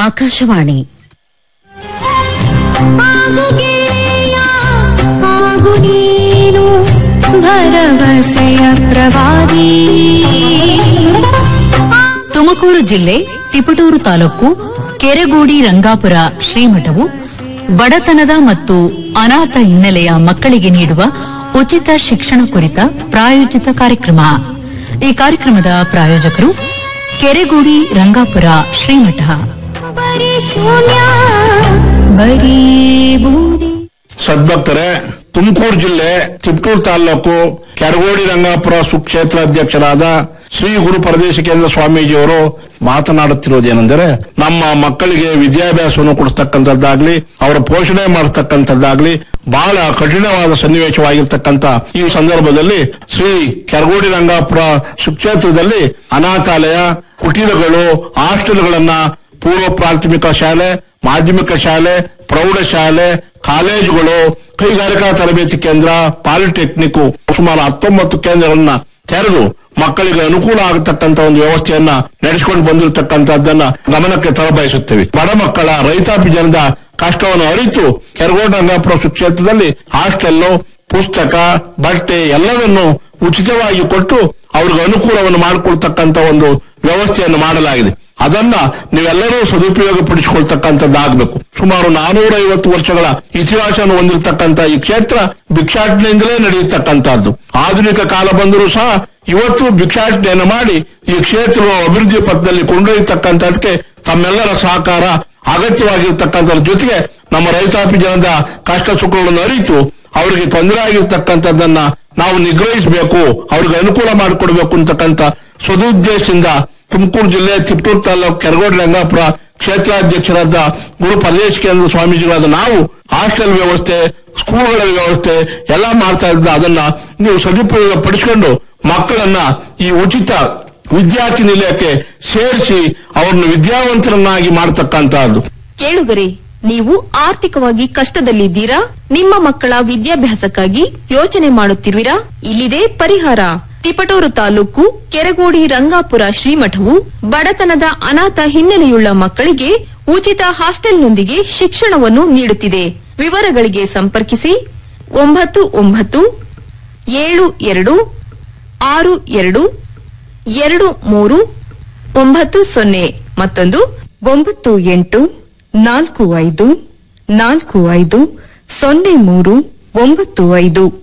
ಆಕಾಶವಾಣಿ ಆಗು ಗೆಳೆಯ ಆಗು ನೀನು ಭರವಸೆಯ ಪ್ರವಾದಿ ತುಮಕೂರು ಜಿಲ್ಲೆ ತಿಪಟೂರು ತಾಲೂಕು ಕೆರೆಗೋಡಿ ರಂಗಾಪುರ ಶ್ರೀಮಠವು ಬಡತನದ ಮತ್ತು ಅನಾಥ ಹಿನ್ನೆಲೆಯ ಮಕ್ಕಳಿಗೆ ನೀಡುವ ಉಚಿತ ಶಿಕ್ಷಣ ಕುರಿತ ಪ್ರಾಯೋಜಿತ ಕಾರ್ಯಕ್ರಮ ಈ ಕಾರ್ಯಕ್ರಮದ ಪ್ರಾಯೋಜಕರು ಕೆರೆಗೋಡಿ ರಂಗಾಪುರ ಶ್ರೀಮಠ ಬರೀ ಶೂನ್ಯ ಬರೀ ಬೂದಿ ಸದ್ಭಕ್ತರೇ ತುಮಕೂರು ಜಿಲ್ಲೆ ತಿಪ್ಟೂರು ತಾಲೂಕು ಕೆರಗೋಡಿ ರಂಗಾಪುರ ಸುಕ್ಷೇತ್ರ ಅಧ್ಯಕ್ಷರಾದ ಶ್ರೀ ಗುರು ಪರದೇಶಿಕೇಂದ್ರ ಸ್ವಾಮೀಜಿಯವರು ಮಾತನಾಡುತ್ತಿರುವುದೇನೆಂದರೆ ನಮ್ಮ ಮಕ್ಕಳಿಗೆ ವಿದ್ಯಾಭ್ಯಾಸವನ್ನು ಕೊಡಿಸ್ತಕ್ಕಂಥದ್ದಾಗ್ಲಿ ಅವರ ಪೋಷಣೆ ಮಾಡತಕ್ಕಂಥದ್ದಾಗ್ಲಿ ಬಹಳ ಕಠಿಣವಾದ ಸನ್ನಿವೇಶವಾಗಿರ್ತಕ್ಕಂಥ ಈ ಸಂದರ್ಭದಲ್ಲಿ ಶ್ರೀ ಕೆರಗೋಡಿ ರಂಗಾಪುರ ಸುಕ್ಷೇತ್ರದಲ್ಲಿ ಅನಾಥಾಲಯ ಕುಟೀರಗಳು ಹಾಸ್ಟೆಲ್ಗಳನ್ನ ಪೂರ್ವ ಪ್ರಾಥಮಿಕ ಶಾಲೆ ಮಾಧ್ಯಮಿಕ ಶಾಲೆ ಪ್ರೌಢಶಾಲೆ ಕಾಲೇಜುಗಳು ಕೈಗಾರಿಕಾ ತರಬೇತಿ ಕೇಂದ್ರ ಪಾಲಿಟೆಕ್ನಿಕ್ ಸುಮಾರು ಹತ್ತೊಂಬತ್ತು ಕೇಂದ್ರಗಳನ್ನ ತೆರೆದು ಮಕ್ಕಳಿಗೆ ಅನುಕೂಲ ಆಗತಕ್ಕಂತ ಒಂದು ವ್ಯವಸ್ಥೆಯನ್ನ ನಡೆಸಿಕೊಂಡು ಬಂದಿರತಕ್ಕಂತದ್ದನ್ನ ಗಮನಕ್ಕೆ ತರಬಯಸುತ್ತೇವೆ ಬಡ ಮಕ್ಕಳ ರೈತಾಪಿ ಜನದ ಕಷ್ಟವನ್ನು ಅರಿತು ಕೆರಗೋಡ ರಂಗಾಪುರ ಕ್ಷೇತ್ರದಲ್ಲಿ ಹಾಸ್ಟೆಲ್ಲು ಪುಸ್ತಕ ಬಟ್ಟೆ ಎಲ್ಲವನ್ನು ಉಚಿತವಾಗಿ ಕೊಟ್ಟು ಅವ್ರಿಗೆ ಅನುಕೂಲವನ್ನು ಮಾಡಿಕೊಳ್ತಕ್ಕಂತ ಒಂದು ವ್ಯವಸ್ಥೆಯನ್ನು ಮಾಡಲಾಗಿದೆ ಅದನ್ನ ನೀವೆಲ್ಲರೂ ಸದುಪಯೋಗ ಪಡಿಸಿಕೊಳ್ತಕ್ಕಂಥದ್ದಾಗಬೇಕು ಸುಮಾರು ನಾನೂರ ಐವತ್ತು ವರ್ಷಗಳ ಇತಿಹಾಸವನ್ನು ಹೊಂದಿರತಕ್ಕಂತ ಈ ಕ್ಷೇತ್ರ ಭಿಕ್ಷಾಟನೆಯಿಂದಲೇ ನಡೆಯತಕ್ಕಂತಹದ್ದು ಆಧುನಿಕ ಕಾಲ ಬಂದರೂ ಸಹ ಇವತ್ತು ಭಿಕ್ಷಾಟನೆಯನ್ನು ಮಾಡಿ ಈ ಕ್ಷೇತ್ರವು ಅಭಿವೃದ್ಧಿ ಪಥದಲ್ಲಿ ಕೊಂಡೊಯ್ಯತಕ್ಕಂಥದಕ್ಕೆ ತಮ್ಮೆಲ್ಲರ ಸಹಕಾರ ಅಗತ್ಯವಾಗಿರ್ತಕ್ಕಂಥದ್ರ ಜೊತೆಗೆ ನಮ್ಮ ರೈತಾಪಿ ಜನದ ಕಷ್ಟ ಸುಖಗಳನ್ನು ಅರಿತು ಅವರಿಗೆ ತೊಂದರೆ ಆಗಿರ್ತಕ್ಕಂಥದ್ದನ್ನ ನಾವು ನಿಗ್ರಹಿಸಬೇಕು ಅವ್ರಿಗೆ ಅನುಕೂಲ ಮಾಡಿಕೊಡ್ಬೇಕು ಅಂತಕ್ಕಂಥ ಸದುದ್ದೇಶದಿಂದ ತುಮಕೂರು ಜಿಲ್ಲೆ ತಿಪ್ಟೂರು ತಾಲೂಕು ಕೆರಗೋಡು ರಂಗಾಪುರ ಕ್ಷೇತ್ರಾಧ್ಯಕ್ಷರಾದ ಗುರು ಪರದೇಶ್ ಕೇಂದ್ರ ಸ್ವಾಮೀಜಿಗಳಾದ ನಾವು ಹಾಸ್ಟೆಲ್ ವ್ಯವಸ್ಥೆ ಸ್ಕೂಲ್ಗಳ ವ್ಯವಸ್ಥೆ ಎಲ್ಲ ಮಾಡ್ತಾ ಇದ್ದ ಅದನ್ನ ನೀವು ಸದುಪಯೋಗ ಪಡಿಸಿಕೊಂಡು ಮಕ್ಕಳನ್ನ ಈ ಉಚಿತ ವಿದ್ಯಾರ್ಥಿ ನಿಲಯಕ್ಕೆ ಸೇರಿಸಿ ಅವರನ್ನು ವಿದ್ಯಾವಂತರನ್ನಾಗಿ ಮಾಡತಕ್ಕಂತಹದ್ದು ಕೇಳುಗರೆ ನೀವು ಆರ್ಥಿಕವಾಗಿ ಕಷ್ಟದಲ್ಲಿದ್ದೀರಾ ನಿಮ್ಮ ಮಕ್ಕಳ ವಿದ್ಯಾಭ್ಯಾಸಕ್ಕಾಗಿ ಯೋಚನೆ ಮಾಡುತ್ತಿರುವಿರಾ ಇಲ್ಲಿದೆ ಪರಿಹಾರ ತಿಪಟೂರು ತಾಲೂಕು ಕೆರಗೋಡಿ ರಂಗಾಪುರ ಶ್ರೀಮಠವು ಬಡತನದ ಅನಾಥ ಹಿನ್ನೆಲೆಯುಳ್ಳ ಮಕ್ಕಳಿಗೆ ಉಚಿತ ಹಾಸ್ಟೆಲ್ನೊಂದಿಗೆ ಶಿಕ್ಷಣವನ್ನು ನೀಡುತ್ತಿದೆ ವಿವರಗಳಿಗೆ ಸಂಪರ್ಕಿಸಿ ಒಂಬತ್ತು ಒಂಬತ್ತು ಏಳು ಎರಡು ಆರು ಎರಡು ಎರಡು ಮೂರು ಒಂಬತ್ತು ಸೊನ್ನೆ ಮತ್ತೊಂದು ಒಂಬತ್ತು ಎಂಟು ನಾಲ್ಕು ಐದು ನಾಲ್ಕು ಐದು ಸೊನ್ನೆ ಮೂರು ಒಂಬತ್ತು ಐದು